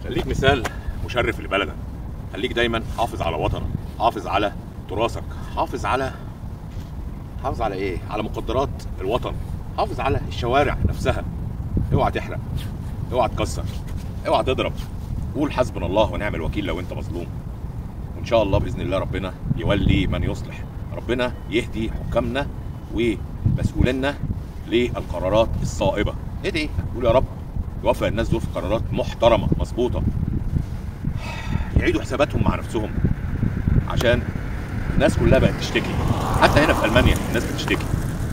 خليك مثال مشرف لبلدك خليك دايما حافظ على وطنك حافظ على تراثك حافظ على حافظ على ايه على مقدرات الوطن حافظ على الشوارع نفسها اوعى تحرق اوعى تكسر اوعى تضرب قول حسبنا الله ونعم الوكيل لو انت مظلوم وان شاء الله باذن الله ربنا يولي من يصلح ربنا يهدي حكامنا ومسؤولينا للقرارات الصائبه ادعي قول يا رب يوفق الناس دول في قرارات محترمه مظبوطه يعيدوا حساباتهم مع نفسهم عشان الناس كلها بقت تشتكي حتى هنا في المانيا الناس بتشتكي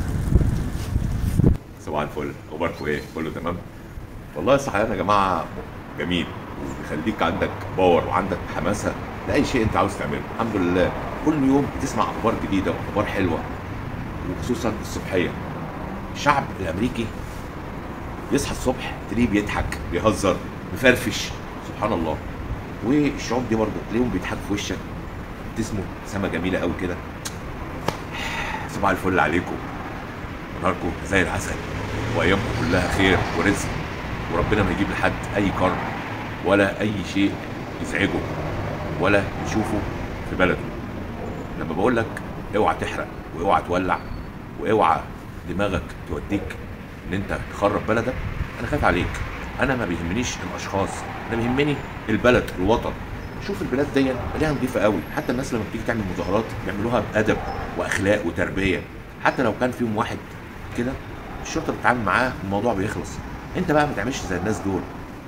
صباح الفل اخباركم ايه كله تمام والله الصحيان يا جماعه جميل وبيخليك عندك باور وعندك حماسه لاي شيء انت عاوز تعمله الحمد لله كل يوم بتسمع اخبار جديده واخبار حلوه وخصوصا الصبحيه الشعب الامريكي يصحى الصبح تلاقيه بيضحك بيهزر بيفرفش سبحان الله والشعوب دي برضه تلاقيهم بيضحكوا في وشك ابتسموا ابتسامه جميله قوي كده صباح الفل عليكم نهاركم زي العسل وايامكم كلها خير ورزق وربنا ما يجيب لحد اي كرب ولا اي شيء يزعجه ولا يشوفه في بلده لما بقول لك اوعى تحرق واوعى تولع واوعى دماغك توديك ان انت تخرب بلدك انا خايف عليك انا ما بيهمنيش الاشخاص انا بيهمني البلد الوطن شوف البلاد دي مليانه نظيفه قوي حتى الناس لما بتيجي تعمل مظاهرات بيعملوها بادب واخلاق وتربيه حتى لو كان فيهم واحد كده الشرطه بتتعامل معاه الموضوع بيخلص انت بقى ما تعملش زي الناس دول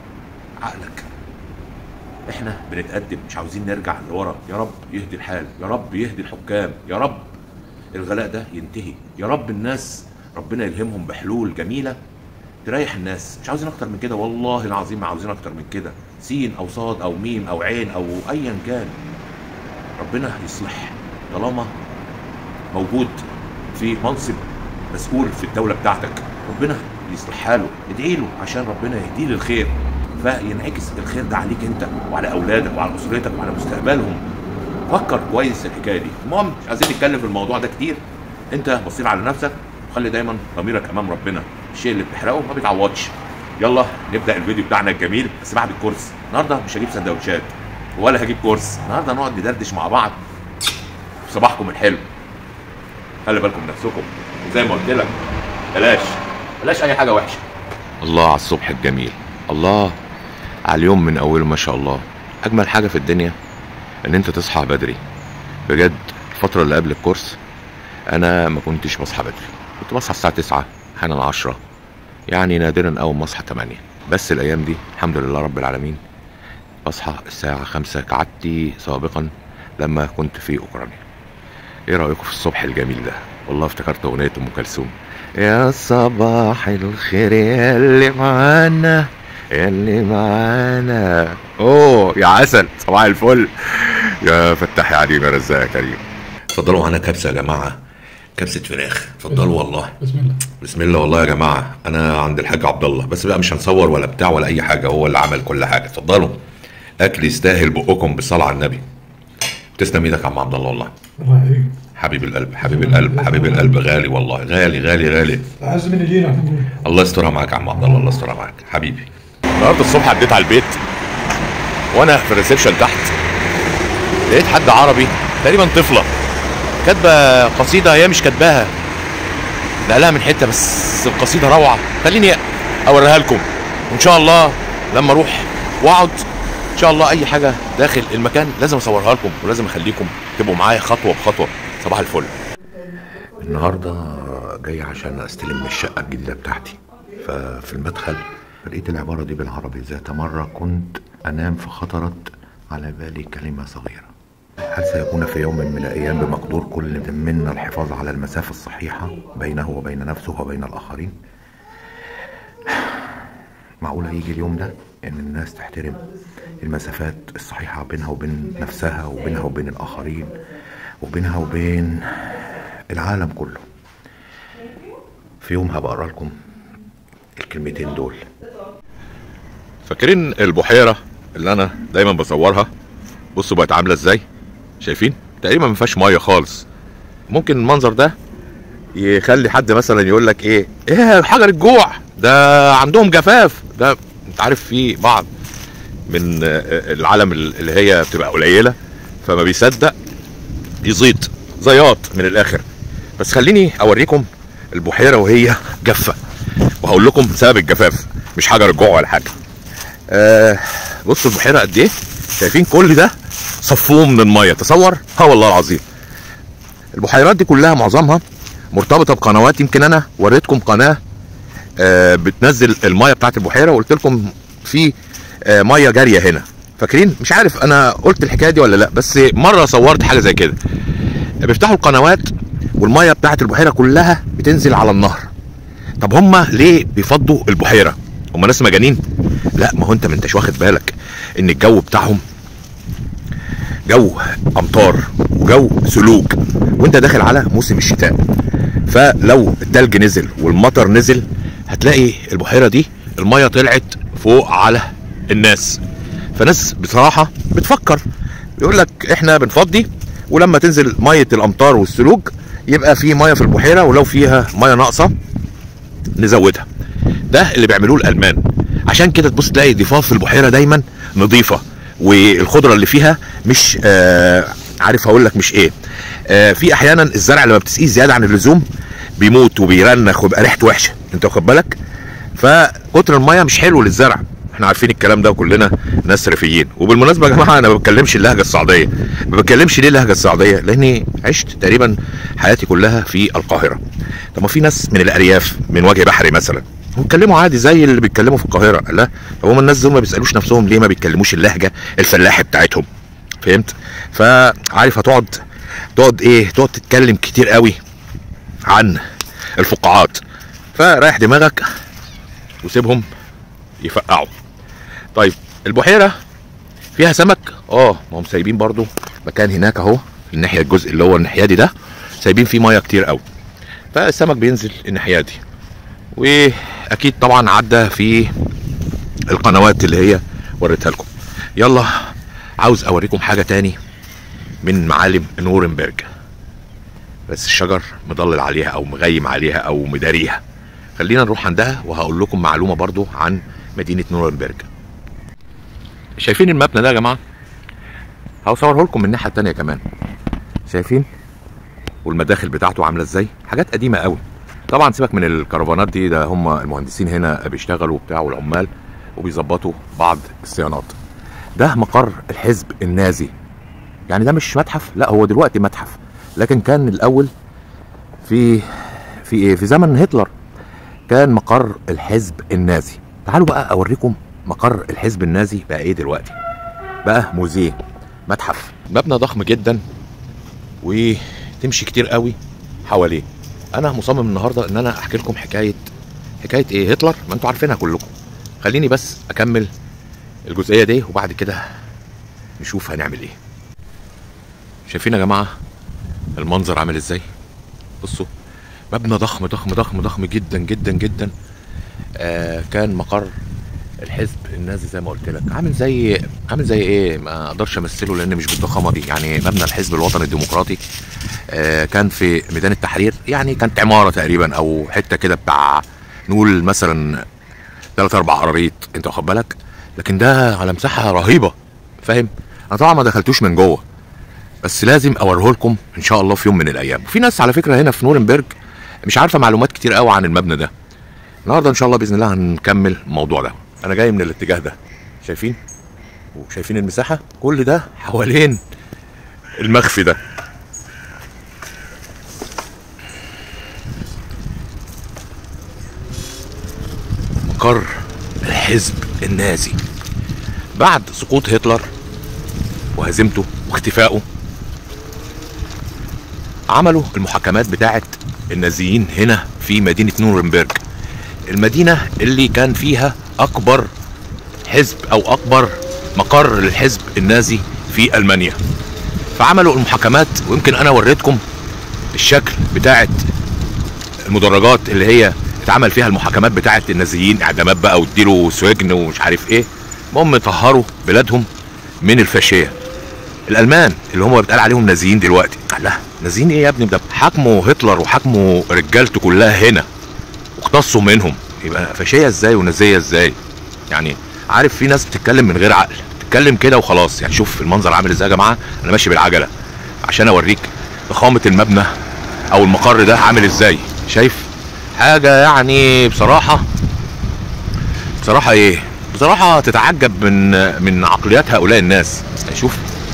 عقلك احنا بنتقدم مش عاوزين نرجع لورا يا رب يهدي الحال يا رب يهدي الحكام يا رب الغلاء ده ينتهي يا رب الناس ربنا يلهمهم بحلول جميله تريح الناس مش عاوزين اكتر من كده والله العظيم ما عاوزين اكتر من كده سين او صاد او ميم او عين او ايا كان ربنا يصلح طالما موجود في منصب مسؤول في الدوله بتاعتك ربنا يصلح حاله ادعي له عشان ربنا يهديه للخير فينعكس الخير ده عليك انت وعلى اولادك وعلى اسرتك وعلى مستقبلهم فكر كويس الحكايه دي المهم مش عايزين نتكلم في الموضوع ده كتير انت بصير على نفسك وخلي دايما ضميرك امام ربنا الشيء اللي بتحرقه ما بيتعوضش يلا نبدا الفيديو بتاعنا الجميل بس بعد الكورس النهارده مش هجيب سندوتشات ولا هجيب كورس النهارده نقعد ندردش مع بعض في صباحكم الحلو خلي بالكم من نفسكم وزي ما قلت لك بلاش بلاش اي حاجه وحشه الله على الصبح الجميل الله على اليوم من اوله ما شاء الله اجمل حاجه في الدنيا ان انت تصحى بدري بجد الفتره اللي قبل الكورس انا ما كنتش بصحى بدري كنت بصحى الساعه 9 احيانا 10 يعني نادرا اول ما اصحى 8 بس الايام دي الحمد لله رب العالمين بصحى الساعه 5 كعادتي سابقا لما كنت في اوكرانيا ايه رايكم في الصبح الجميل ده والله افتكرت اغنيه ام كلثوم يا صباح الخير يا اللي معانا يا اللي معانا اوه يا عسل صباح الفل يا فتح يا عليم يا رزاق يا كريم اتفضلوا معانا كبسه يا جماعه كبسه فراخ اتفضلوا والله بسم الله بسم الله والله يا جماعه انا عند الحاج عبد الله بس بقى مش هنصور ولا بتاع ولا اي حاجه هو اللي عمل كل حاجه اتفضلوا اكل يستاهل بقكم بالصلاه على النبي تسلم ايدك يا عم عبد الله والله الله يحييك حبيب القلب حبيب القلب حبيب القلب غالي والله غالي غالي غالي اعز من جينا نقول الله يسترها معاك يا عم عبد الله الله يسترها معاك حبيبي النهارده الصبح عديت على البيت وانا في الريسبشن تحت لقيت حد عربي تقريبا طفله كاتبه قصيده هي مش كاتباها نقلها من حته بس القصيده روعه خليني اوريها لكم وان شاء الله لما اروح واقعد ان شاء الله اي حاجه داخل المكان لازم اصورها لكم ولازم اخليكم تبقوا معايا خطوه بخطوه صباح الفل النهارده جاي عشان استلم الشقه الجديده بتاعتي ففي المدخل لقيت العباره دي بالعربي ذات مره كنت انام فخطرت على بالي كلمه صغيره هل سيكون في يوم من الايام بمقدور كل منا الحفاظ على المسافه الصحيحه بينه وبين نفسه وبين الاخرين معقولة يجي اليوم ده إن الناس تحترم المسافات الصحيحة بينها وبين نفسها وبينها وبين الآخرين وبينها وبين العالم كله في يوم هبقى أقرأ لكم الكلمتين دول فاكرين البحيرة اللي أنا دايما بصورها بصوا بقت عاملة إزاي شايفين تقريبا ما فيهاش مية خالص ممكن المنظر ده يخلي حد مثلا يقول لك ايه ايه حجر الجوع ده عندهم جفاف ده انت عارف في بعض من آه، العلم اللي هي بتبقى قليله فما بيصدق يزيط زياط من الاخر بس خليني اوريكم البحيره وهي جافه وهقول لكم سبب الجفاف مش حجر الجوع ولا حاجه آه بصوا البحيره قد ايه شايفين كل ده صفوه من الميه تصور ها والله العظيم البحيرات دي كلها معظمها مرتبطه بقنوات يمكن انا وريتكم قناه آه بتنزل الميه بتاعت البحيره وقلت لكم في آه ميه جاريه هنا فاكرين مش عارف انا قلت الحكايه دي ولا لا بس مره صورت حاجه زي كده بيفتحوا القنوات والميه بتاعت البحيره كلها بتنزل على النهر طب هما ليه بيفضوا البحيره هما ناس مجانين لا ما هو انت ما انتش واخد بالك ان الجو بتاعهم جو امطار وجو سلوك وانت داخل على موسم الشتاء فلو التلج نزل والمطر نزل هتلاقي البحيره دي الميه طلعت فوق على الناس فناس بصراحه بتفكر يقول لك احنا بنفضي ولما تنزل ميه الامطار والسلوج يبقى في ميه في البحيره ولو فيها ميه ناقصه نزودها ده اللي بيعملوه الالمان عشان كده تبص تلاقي ضفاف في البحيره دايما نظيفه والخضره اللي فيها مش آه عارف هقول لك مش ايه آه في احيانا الزرع لما بتسقيه زياده عن اللزوم بيموت وبيرنخ ويبقى ريحته وحشه انت واخد بالك فكتر الميه مش حلو للزرع احنا عارفين الكلام ده وكلنا ناس ريفيين وبالمناسبه يا جماعه انا ما بتكلمش اللهجه الصعيديه ما بتكلمش ليه اللهجه الصعيديه لاني عشت تقريبا حياتي كلها في القاهره طب ما في ناس من الارياف من وجه بحري مثلا بيتكلموا عادي زي اللي بيتكلموا في القاهره لا طب هم الناس دول ما بيسالوش نفسهم ليه ما بيتكلموش اللهجه الفلاحي بتاعتهم فهمت فعارف هتقعد تقعد ايه تقعد تتكلم كتير قوي عن الفقاعات فريح دماغك وسيبهم يفقعوا طيب البحيره فيها سمك اه ما هم سايبين برضو مكان هناك اهو الناحيه الجزء اللي هو الناحيه دي ده سايبين فيه ميه كتير قوي فالسمك بينزل الناحيه دي واكيد طبعا عدى في القنوات اللي هي وريتها لكم يلا عاوز اوريكم حاجه تاني من معالم نورنبرج بس الشجر مضلل عليها او مغيم عليها او مداريها خلينا نروح عندها وهقول لكم معلومه برضو عن مدينه نورنبرج شايفين المبنى ده يا جماعه هصوره لكم من الناحيه التانية كمان شايفين والمداخل بتاعته عامله ازاي حاجات قديمه قوي طبعا سيبك من الكرفانات دي ده هم المهندسين هنا بيشتغلوا وبتاع والعمال وبيظبطوا بعض الصيانات ده مقر الحزب النازي يعني ده مش متحف لا هو دلوقتي متحف لكن كان الاول في في ايه في زمن هتلر كان مقر الحزب النازي تعالوا بقى اوريكم مقر الحزب النازي بقى ايه دلوقتي بقى موزيه متحف مبنى ضخم جدا وتمشي كتير قوي حواليه انا مصمم النهارده ان انا احكي لكم حكايه حكايه ايه هتلر ما انتوا عارفينها كلكم خليني بس اكمل الجزئيه دي وبعد كده نشوف هنعمل ايه شايفين يا جماعه المنظر عامل ازاي بصوا مبنى ضخم ضخم ضخم ضخم جدا جدا جدا آه كان مقر الحزب النازي زي ما قلت لك عامل زي عامل زي ايه ما اقدرش امثله لان مش بالضخامه دي يعني مبنى الحزب الوطني الديمقراطي آه كان في ميدان التحرير يعني كانت عماره تقريبا او حته كده بتاع نقول مثلا ثلاث اربع قراريط انت واخد بالك لكن ده على مساحه رهيبه فاهم انا طبعا ما دخلتوش من جوه بس لازم اوريه لكم ان شاء الله في يوم من الايام وفي ناس على فكره هنا في نورنبرج مش عارفه معلومات كتير قوي عن المبنى ده النهارده ان شاء الله باذن الله هنكمل الموضوع ده انا جاي من الاتجاه ده شايفين وشايفين المساحه كل ده حوالين المخفي ده مقر الحزب النازي بعد سقوط هتلر وهزيمته واختفائه عملوا المحاكمات بتاعه النازيين هنا في مدينه نورنبرج المدينه اللي كان فيها اكبر حزب او اكبر مقر للحزب النازي في المانيا فعملوا المحاكمات ويمكن انا وريتكم الشكل بتاعه المدرجات اللي هي اتعمل فيها المحاكمات بتاعه النازيين اعدامات بقى واديله سجن ومش عارف ايه المهم طهروا بلادهم من الفاشيه الالمان اللي هم بيتقال عليهم نازيين دلوقتي لا نازيين ايه يا ابني ده حكموا هتلر وحكموا رجالته كلها هنا واقتصوا منهم يبقى فاشيه ازاي ونازيه ازاي يعني عارف في ناس بتتكلم من غير عقل بتتكلم كده وخلاص يعني شوف المنظر عامل ازاي يا جماعه انا ماشي بالعجله عشان اوريك ضخامه المبنى او المقر ده عامل ازاي شايف حاجه يعني بصراحه بصراحه ايه بصراحه تتعجب من من عقليات هؤلاء الناس يعني شوف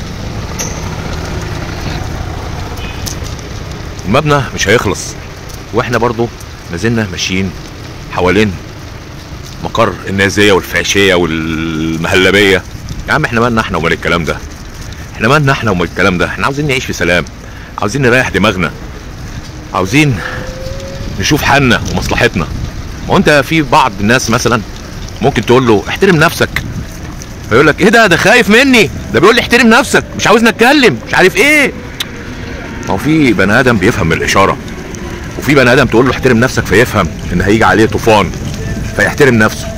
المبنى مش هيخلص واحنا برضو ما زلنا ماشيين حوالين مقر النازيه والفاشيه والمهلبيه يا عم احنا مالنا احنا ومال الكلام ده احنا مالنا احنا ومال الكلام ده احنا عاوزين نعيش في سلام عاوزين نريح دماغنا عاوزين نشوف حالنا ومصلحتنا ما هو انت في بعض الناس مثلا ممكن تقول له احترم نفسك فيقول لك ايه ده ده خايف مني ده بيقول لي احترم نفسك مش عاوزني اتكلم مش عارف ايه ما هو في بني ادم بيفهم من الاشاره وفي بني ادم تقول له احترم نفسك فيفهم ان هيجي عليه طوفان فيحترم نفسه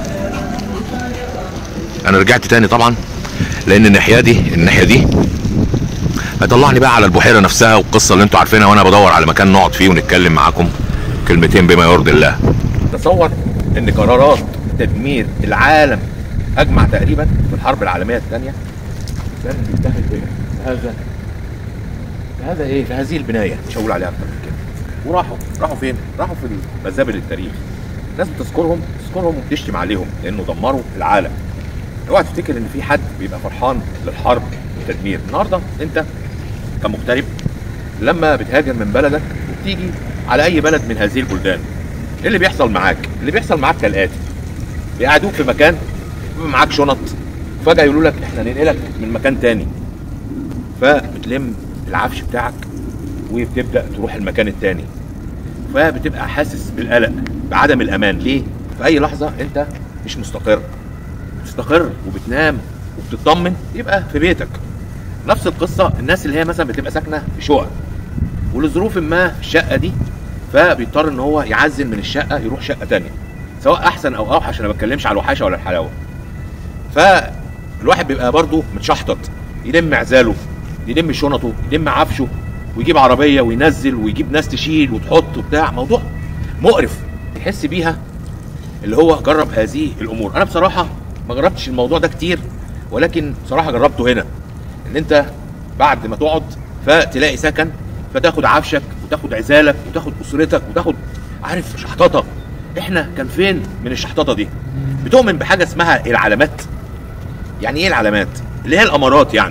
انا رجعت تاني طبعا لان الناحيه دي الناحيه دي هيطلعني بقى على البحيره نفسها والقصه اللي انتوا عارفينها وانا بدور على مكان نقعد فيه ونتكلم معاكم كلمتين بما يرضي الله تصور ان قرارات تدمير العالم اجمع تقريبا في الحرب العالميه الثانيه كان بينتهي بهذا هذا ايه في هذه البنايه مش هقول عليها اكتر من كده وراحوا راحوا فين؟ راحوا في مزابل التاريخ الناس بتذكرهم تذكرهم وبتشتم عليهم لانه دمروا العالم اوعى تفتكر ان في حد بيبقى فرحان للحرب والتدمير النهارده انت كمغترب لما بتهاجر من بلدك وبتيجي على اي بلد من هذه البلدان ايه اللي بيحصل معاك؟ اللي بيحصل معاك كالاتي بيقعدوك في مكان يبقى معاك شنط فجاه يقولوا لك احنا ننقلك من مكان تاني فبتلم العفش بتاعك وبتبدا تروح المكان التاني فبتبقى حاسس بالقلق بعدم الامان ليه في اي لحظه انت مش مستقر تستقر وبتنام وبتطمن يبقى في بيتك نفس القصه الناس اللي هي مثلا بتبقى ساكنه في شقق ولظروف ما في الشقه دي فبيضطر ان هو يعزل من الشقه يروح شقه تانية سواء احسن او اوحش انا ما بتكلمش على الوحاشه ولا الحلاوه فالواحد بيبقى برضه متشحطط يلم عزاله يلم شنطه يلم عفشه ويجيب عربيه وينزل ويجيب ناس تشيل وتحط وبتاع موضوع مقرف يحس بيها اللي هو جرب هذه الامور انا بصراحه ما جربتش الموضوع ده كتير ولكن بصراحه جربته هنا ان انت بعد ما تقعد فتلاقي سكن فتاخد عفشك وتاخد عزالك وتاخد اسرتك وتاخد عارف شحططه احنا كان فين من الشحططه دي بتؤمن بحاجه اسمها العلامات يعني ايه العلامات اللي هي الامارات يعني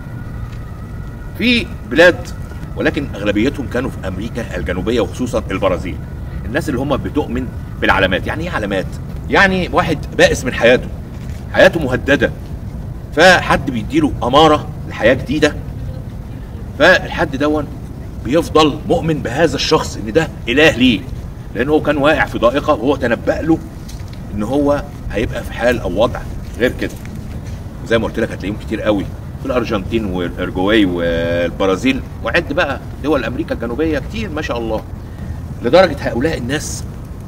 في بلاد ولكن اغلبيتهم كانوا في امريكا الجنوبيه وخصوصا البرازيل الناس اللي هم بتؤمن بالعلامات يعني ايه علامات يعني واحد بائس من حياته حياته مهدده فحد بيديله اماره لحياه جديده فالحد دون بيفضل مؤمن بهذا الشخص ان ده اله ليه لان هو كان واقع في ضائقه وهو تنبأ له ان هو هيبقى في حال او وضع غير كده زي ما قلت لك هتلاقيهم كتير قوي في الارجنتين والارجواي والبرازيل وعد بقى دول امريكا الجنوبيه كتير ما شاء الله لدرجه هؤلاء الناس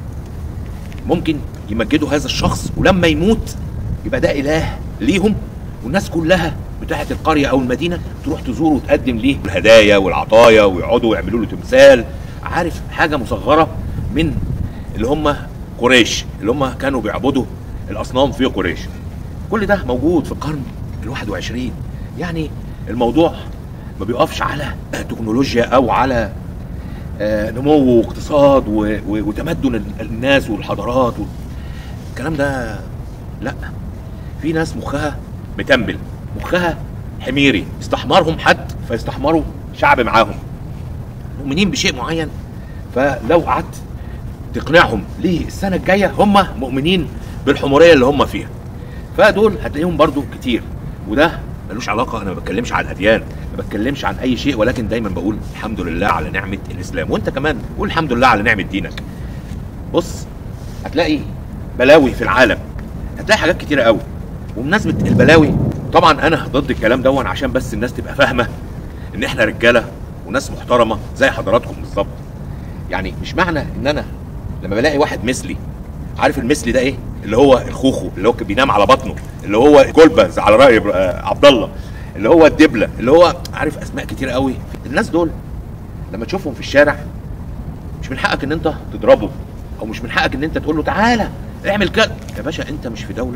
ممكن يمجدوا هذا الشخص ولما يموت يبقى ده اله ليهم والناس كلها بتاعه القريه او المدينه تروح تزوره وتقدم ليه الهدايا والعطايا ويقعدوا يعملوا له تمثال عارف حاجه مصغره من اللي هم قريش اللي هم كانوا بيعبدوا الاصنام في قريش كل ده موجود في القرن الواحد وعشرين يعني الموضوع ما بيقفش على تكنولوجيا او على آه، نمو واقتصاد و- و- وتمدن ال- الناس والحضارات و- الكلام ده لا في ناس مخها متنبل مخها حميري استحمرهم حد فيستحمروا شعب معاهم مؤمنين بشيء معين فلو قعدت تقنعهم ليه السنه الجايه هم مؤمنين بالحموريه اللي هم فيها فدول هتلاقيهم برضو كتير وده ملوش علاقه انا ما بتكلمش على الاديان ما بتكلمش عن اي شيء ولكن دايما بقول الحمد لله على نعمه الاسلام وانت كمان قول الحمد لله على نعمه دينك بص هتلاقي بلاوي في العالم هتلاقي حاجات كتيره قوي وبمناسبه البلاوي طبعا انا ضد الكلام دون عشان بس الناس تبقى فاهمه ان احنا رجاله وناس محترمه زي حضراتكم بالظبط يعني مش معنى ان انا لما بلاقي واحد مثلي عارف المثلي ده ايه اللي هو الخوخو اللي هو كان بينام على بطنه اللي هو جولبز على راي إبر- آه، عبد الله اللي هو الدبله اللي هو عارف اسماء كتير قوي الناس دول لما تشوفهم في الشارع مش من حقك ان انت تضربه او مش من حقك ان انت تقول له تعالى اعمل كده يا باشا انت مش في دوله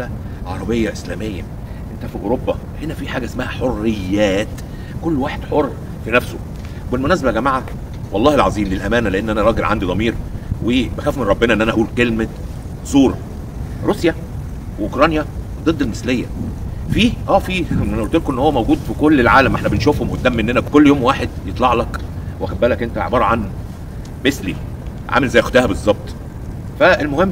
عربيه اسلاميه انت في اوروبا هنا في حاجه اسمها حريات كل واحد حر في نفسه بالمناسبه يا جماعه والله العظيم للامانه لان انا راجل عندي ضمير وبخاف من ربنا ان انا اقول كلمه زور روسيا واوكرانيا ضد المثليه في اه في انا قلت لكم ان هو موجود في كل العالم احنا بنشوفهم قدام مننا كل يوم واحد يطلع لك واخد بالك انت عباره عن مثلي عامل زي اختها بالظبط فالمهم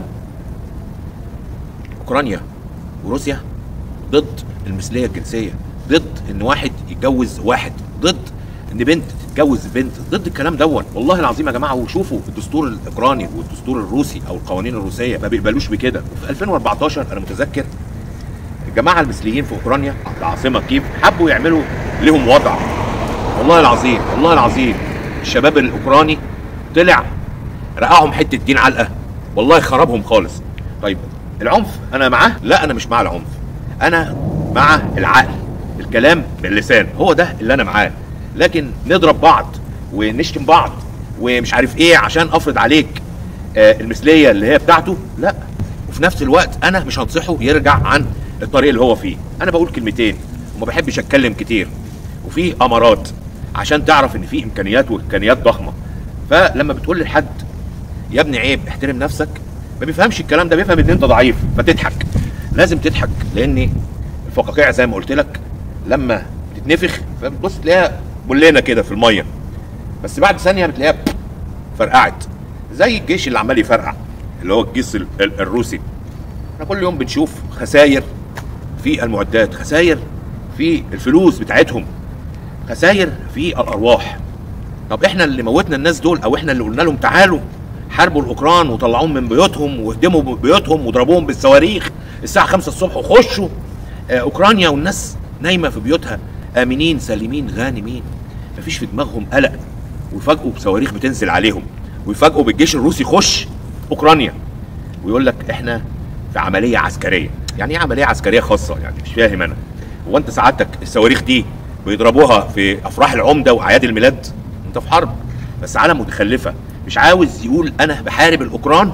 اوكرانيا وروسيا ضد المثليه الجنسيه ضد ان واحد يتجوز واحد ضد ان بنت تتجوز بنت ضد الكلام دون والله العظيم يا جماعه وشوفوا الدستور الاوكراني والدستور الروسي او القوانين الروسيه ما بيقبلوش بكده وفي 2014 انا متذكر الجماعه المثليين في اوكرانيا العاصمه كيف حبوا يعملوا لهم وضع والله العظيم والله العظيم الشباب الاوكراني طلع رقعهم حته دين علقه والله خربهم خالص طيب العنف انا معاه لا انا مش مع العنف انا مع العقل الكلام باللسان هو ده اللي انا معاه لكن نضرب بعض ونشتم بعض ومش عارف ايه عشان افرض عليك آه، المثليه اللي هي بتاعته لا وفي نفس الوقت انا مش هنصحه يرجع عن الطريق اللي هو فيه انا بقول كلمتين وما بحبش اتكلم كتير وفي امارات عشان تعرف ان في امكانيات وامكانيات ضخمه فلما بتقول لحد يا ابني عيب احترم نفسك ما بيفهمش الكلام ده بيفهم ان انت ضعيف فتضحك لازم تضحك لان الفقاقيع زي ما قلت لك لما بتتنفخ فبتبص تلاقيها بلينه كده في الميه بس بعد ثانيه بتلاقيها فرقعت زي الجيش اللي عمال يفرقع اللي هو الجيش ال- ال- الروسي احنا كل يوم بنشوف خساير في المعدات خساير في الفلوس بتاعتهم خساير في الارواح طب احنا اللي موتنا الناس دول او احنا اللي قلنا لهم تعالوا حاربوا الاوكران وطلعوهم من بيوتهم واهدموا بيوتهم وضربوهم بالصواريخ الساعه 5 الصبح وخشوا آه، اوكرانيا والناس نايمه في بيوتها امنين سالمين غانمين مفيش في دماغهم قلق ويفاجئوا بصواريخ بتنزل عليهم ويفاجئوا بالجيش الروسي يخش اوكرانيا ويقول لك احنا في عمليه عسكريه يعني ايه عمليه عسكريه خاصه يعني مش فاهم انا هو انت سعادتك الصواريخ دي بيضربوها في افراح العمده واعياد الميلاد انت في حرب بس عالم متخلفه مش عاوز يقول انا بحارب الاوكران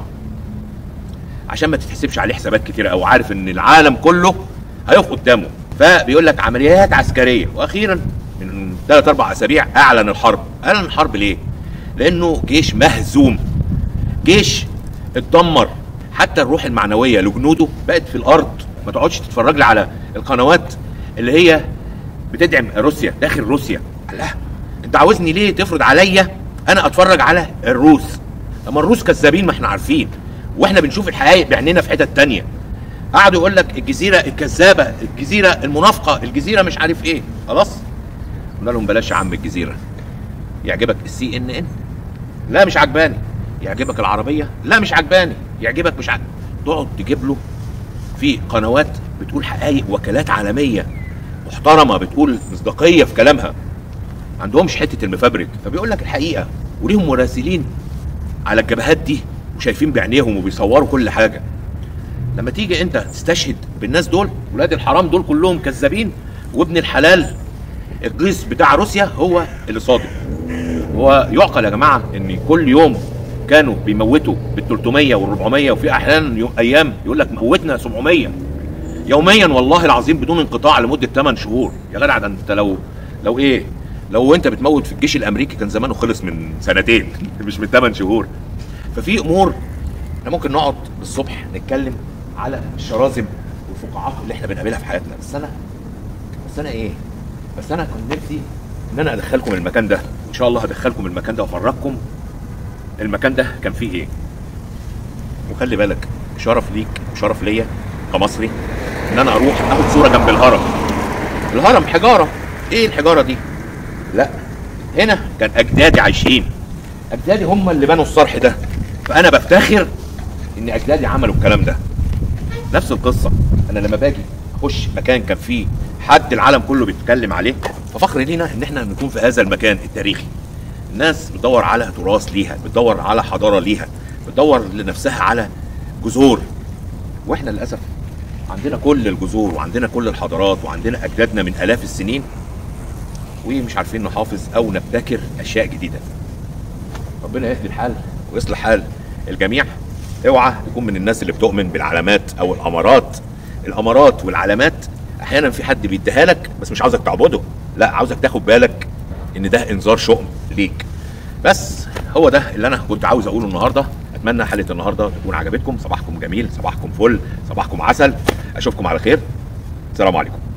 عشان ما تتحسبش عليه حسابات كتيره او عارف ان العالم كله هيقف قدامه فبيقول لك عمليات عسكريه واخيرا من ثلاث اربع اسابيع اعلن الحرب اعلن الحرب ليه لانه جيش مهزوم جيش اتدمر حتى الروح المعنويه لجنوده بقت في الارض ما تقعدش تتفرج لي على القنوات اللي هي بتدعم روسيا داخل روسيا لا انت عاوزني ليه تفرض عليا انا اتفرج على الروس اما الروس كذابين ما احنا عارفين واحنا بنشوف الحقائق بعينينا في حتت تانية قعدوا يقول لك الجزيره الكذابه الجزيره المنافقه الجزيره مش عارف ايه خلاص قلنا لهم بلاش يا عم الجزيره يعجبك السي ان ان لا مش عجباني يعجبك العربيه لا مش عجباني يعجبك مش عجباني تقعد تجيب له في قنوات بتقول حقائق وكالات عالميه محترمه بتقول مصداقيه في كلامها ما عندهمش حته المفبرك فبيقول لك الحقيقه وليهم مراسلين على الجبهات دي وشايفين بعينيهم وبيصوروا كل حاجه لما تيجي انت تستشهد بالناس دول ولاد الحرام دول كلهم كذابين وابن الحلال الجيش بتاع روسيا هو اللي صادق هو يعقل يا جماعه ان كل يوم كانوا بيموتوا بال 300 وال 400 وفي احيانا يو- ايام يقول لك موتنا 700 يوميا والله العظيم بدون انقطاع لمده 8 شهور يا جدع ده انت لو لو ايه لو انت بتموت في الجيش الامريكي كان زمانه خلص من سنتين مش من 8 شهور ففي امور احنا ممكن نقعد الصبح نتكلم على الشرازم والفقاعات اللي احنا بنقابلها في حياتنا بس انا بس انا ايه بس انا كنت نفسي ان انا ادخلكم المكان ده ان شاء الله هدخلكم المكان ده وافرجكم المكان ده كان فيه ايه وخلي بالك شرف ليك وشرف ليا كمصري ان انا اروح اخد صوره جنب الهرم الهرم حجاره ايه الحجاره دي لا هنا كان اجدادي عايشين اجدادي هم اللي بنوا الصرح ده فانا بفتخر ان اجدادي عملوا الكلام ده نفس القصه انا لما باجي اخش مكان كان فيه حد العالم كله بيتكلم عليه ففخر لينا ان احنا نكون في هذا المكان التاريخي الناس بتدور على تراث ليها بتدور على حضاره ليها بتدور لنفسها على جذور واحنا للاسف عندنا كل الجذور وعندنا كل الحضارات وعندنا اجدادنا من الاف السنين ومش عارفين نحافظ او نبتكر اشياء جديده ربنا يهدي الحال ويصلح حال الجميع اوعى تكون من الناس اللي بتؤمن بالعلامات او الامارات الامارات والعلامات احيانا في حد بيديها لك بس مش عاوزك تعبده لا عاوزك تاخد بالك ان ده انذار شؤم ليك بس هو ده اللي انا كنت عاوز اقوله النهارده اتمنى حلقه النهارده تكون عجبتكم صباحكم جميل صباحكم فل صباحكم عسل اشوفكم على خير السلام عليكم